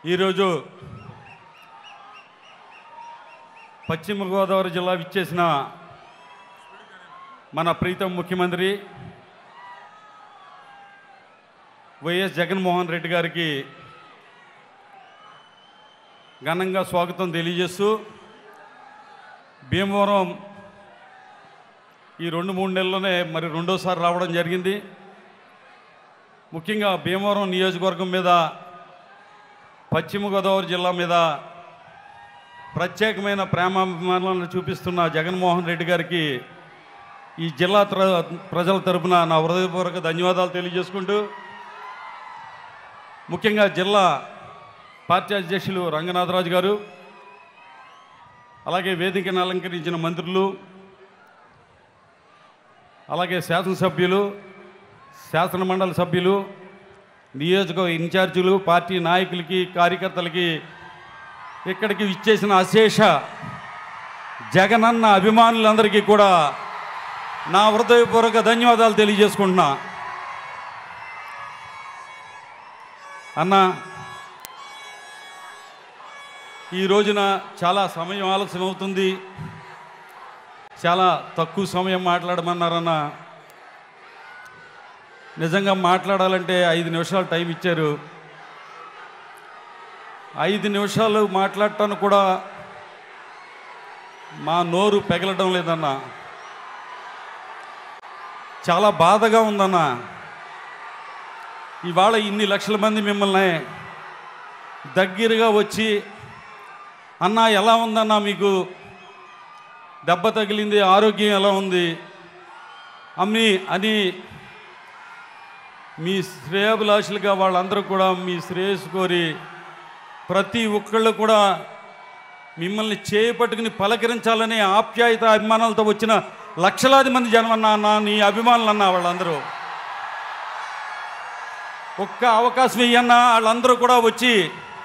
ఈరోజు పశ్చిమ గోదావరి జిల్లా విచ్చేసిన మన ప్రీతం ముఖ్యమంత్రి వైఎస్ జగన్మోహన్ రెడ్డి గారికి ఘనంగా స్వాగతం తెలియజేస్తూ భీమవరం ఈ రెండు మూడు నెలల్లోనే మరి రెండోసారి రావడం జరిగింది ముఖ్యంగా భీమవరం నియోజకవర్గం మీద పశ్చిమ గోదావరి జిల్లా మీద ప్రత్యేకమైన ప్రేమాభిమానాలను చూపిస్తున్న జగన్మోహన్ రెడ్డి గారికి ఈ జిల్లా త్ర- ప్రజల తరపున నా హృదయపూర్వక ధన్యవాదాలు తెలియజేసుకుంటూ ముఖ్యంగా జిల్లా పార్టీ అధ్యక్షులు రంగనాథరాజు గారు అలాగే వేదికను అలంకరించిన మంత్రులు అలాగే శాసనసభ్యులు శాసన మండలి సభ్యులు నియోజకవర్గ ఇన్ఛార్జీలు పార్టీ నాయకులకి కార్యకర్తలకి ఇక్కడికి ఇచ్చేసిన అశేష జగనన్న అభిమానులందరికీ కూడా నా హృదయపూర్వక ధన్యవాదాలు తెలియజేసుకుంటున్నా అన్న ఈ రోజున చాలా సమయం ఆలస్యం అవుతుంది చాలా తక్కువ సమయం మాట్లాడమన్నారన్న నిజంగా మాట్లాడాలంటే ఐదు నిమిషాలు టైం ఇచ్చారు ఐదు నిమిషాలు మాట్లాడటానికి కూడా మా నోరు పెగలడం లేదన్న చాలా బాధగా ఉందన్న ఇవాళ ఇన్ని లక్షల మంది మిమ్మల్ని దగ్గరగా వచ్చి అన్న ఎలా ఉందన్నా మీకు దెబ్బ తగిలింది ఆరోగ్యం ఎలా ఉంది అమ్మి అని మీ శ్రేయభిలాషులుగా వాళ్ళందరూ కూడా మీ శ్రేయస్సు కోరి ప్రతి ఒక్కళ్ళు కూడా మిమ్మల్ని చేపట్టుకుని పలకరించాలనే ఆప్యాయత అభిమానాలతో వచ్చిన లక్షలాది మంది జనమన్నా అన్న నీ అభిమానులు అన్న వాళ్ళందరూ ఒక్క అవకాశం ఇయ్యన్నా వాళ్ళందరూ కూడా వచ్చి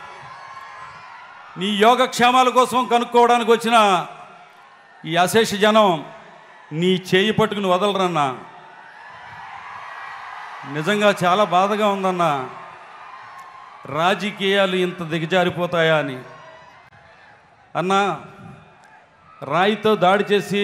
నీ యోగక్షేమాల కోసం కనుక్కోవడానికి వచ్చిన ఈ అశేష జనం నీ చేయి పట్టుకుని వదలరన్నా నిజంగా చాలా బాధగా ఉందన్న రాజకీయాలు ఇంత దిగజారిపోతాయా అని అన్న రాయితో దాడి చేసి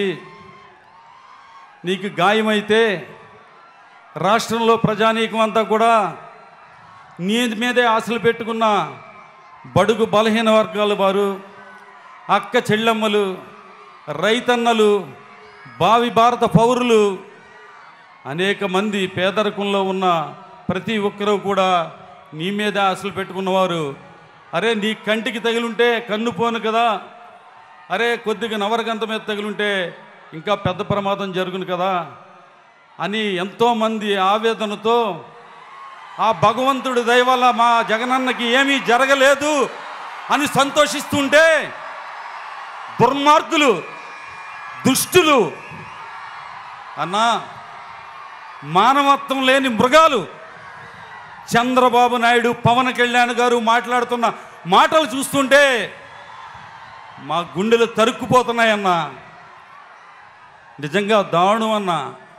నీకు గాయమైతే రాష్ట్రంలో ప్రజానీకం అంతా కూడా నీ మీదే ఆశలు పెట్టుకున్న బడుగు బలహీన వర్గాల వారు అక్క చెల్లెమ్మలు రైతన్నలు భావి భారత పౌరులు అనేక మంది పేదరికంలో ఉన్న ప్రతి ఒక్కరూ కూడా నీ మీద ఆశలు పెట్టుకున్నవారు అరే నీ కంటికి తగిలుంటే కన్ను పోను కదా అరే కొద్దిగా నవరగంత మీద తగిలుంటే ఇంకా పెద్ద ప్రమాదం జరుగును కదా అని ఎంతోమంది ఆవేదనతో ఆ భగవంతుడి దయ వల్ల మా జగనన్నకి ఏమీ జరగలేదు అని సంతోషిస్తుంటే దుర్మార్గులు దుష్టులు అన్నా మానవత్వం లేని మృగాలు చంద్రబాబు నాయుడు పవన్ కళ్యాణ్ గారు మాట్లాడుతున్న మాటలు చూస్తుంటే మా గుండెలు తరుక్కుపోతున్నాయన్నా నిజంగా దారుణం అన్నా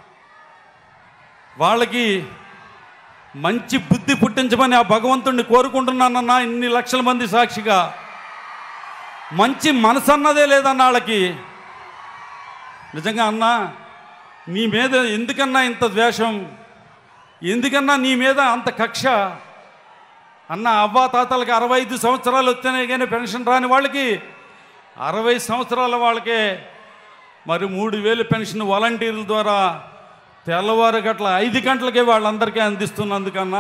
వాళ్ళకి మంచి బుద్ధి పుట్టించమని ఆ భగవంతుడిని కోరుకుంటున్నానన్నా ఇన్ని లక్షల మంది సాక్షిగా మంచి మనసు అన్నదే లేదన్న వాళ్ళకి నిజంగా అన్నా నీ మీద ఎందుకన్నా ఇంత ద్వేషం ఎందుకన్నా నీ మీద అంత కక్ష అన్న అవ్వా తాతలకి అరవై ఐదు సంవత్సరాలు వచ్చినాయి కానీ పెన్షన్ రాని వాళ్ళకి అరవై సంవత్సరాల వాళ్ళకే మరి మూడు వేలు పెన్షన్ వాలంటీర్ల ద్వారా తెల్లవారు గట్ల ఐదు గంటలకే వాళ్ళందరికీ అందిస్తున్నందుకన్నా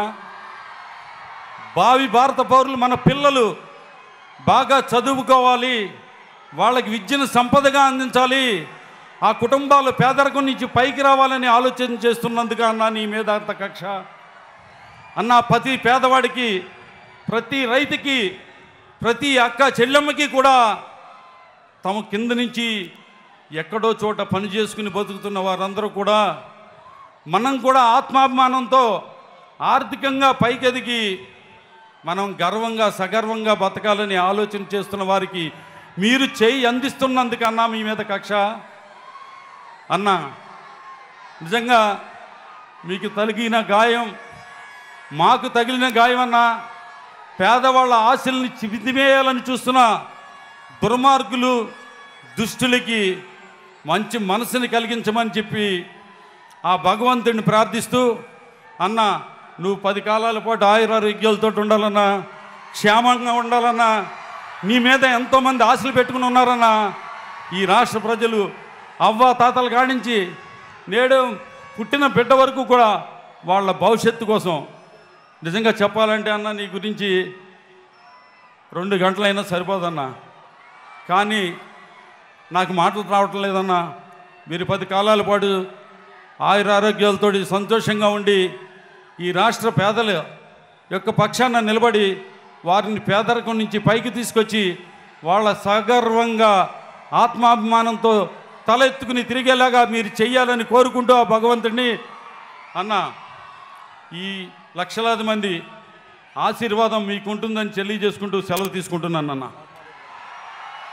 భావి భారత పౌరులు మన పిల్లలు బాగా చదువుకోవాలి వాళ్ళకి విద్యను సంపదగా అందించాలి ఆ కుటుంబాలు పేదరికం నుంచి పైకి రావాలని ఆలోచన చేస్తున్నందుకు అన్న నీ మీద అంత కక్ష అన్న ప్రతి పేదవాడికి ప్రతి రైతుకి ప్రతి అక్క చెల్లెమ్మకి కూడా తమ కింద నుంచి ఎక్కడో చోట పని చేసుకుని బతుకుతున్న వారందరూ కూడా మనం కూడా ఆత్మాభిమానంతో ఆర్థికంగా పైకెదిగి మనం గర్వంగా సగర్వంగా బతకాలని ఆలోచన చేస్తున్న వారికి మీరు చేయి అందిస్తున్నందుకన్నా మీ మీద కక్ష అన్న నిజంగా మీకు తగిలిన గాయం మాకు తగిలిన గాయం అన్నా పేదవాళ్ళ ఆశల్ని చివిదివేయాలని చూస్తున్న దుర్మార్గులు దుష్టులకి మంచి మనసుని కలిగించమని చెప్పి ఆ భగవంతుడిని ప్రార్థిస్తూ అన్న నువ్వు పది కాలాల పాటు ఆయురారోగ్యాలతో ఉండాలన్నా క్షేమంగా ఉండాలన్నా నీ మీద ఎంతోమంది ఆశలు పెట్టుకుని ఉన్నారన్నా ఈ రాష్ట్ర ప్రజలు అవ్వ తాతల కాడించి నేడు పుట్టిన బిడ్డ వరకు కూడా వాళ్ళ భవిష్యత్తు కోసం నిజంగా చెప్పాలంటే అన్న నీ గురించి రెండు గంటలైనా సరిపోదన్నా కానీ నాకు మాటలు రావటం లేదన్నా మీరు పది కాలాల పాటు ఆయుర ఆరోగ్యాలతో సంతోషంగా ఉండి ఈ రాష్ట్ర పేదల యొక్క పక్షాన నిలబడి వారిని పేదరికం నుంచి పైకి తీసుకొచ్చి వాళ్ళ సగర్వంగా ఆత్మాభిమానంతో తల ఎత్తుకుని తిరిగేలాగా మీరు చెయ్యాలని కోరుకుంటూ ఆ భగవంతుడిని అన్న ఈ లక్షలాది మంది ఆశీర్వాదం మీకుంటుందని తెలియజేసుకుంటూ సెలవు తీసుకుంటున్నాను అన్న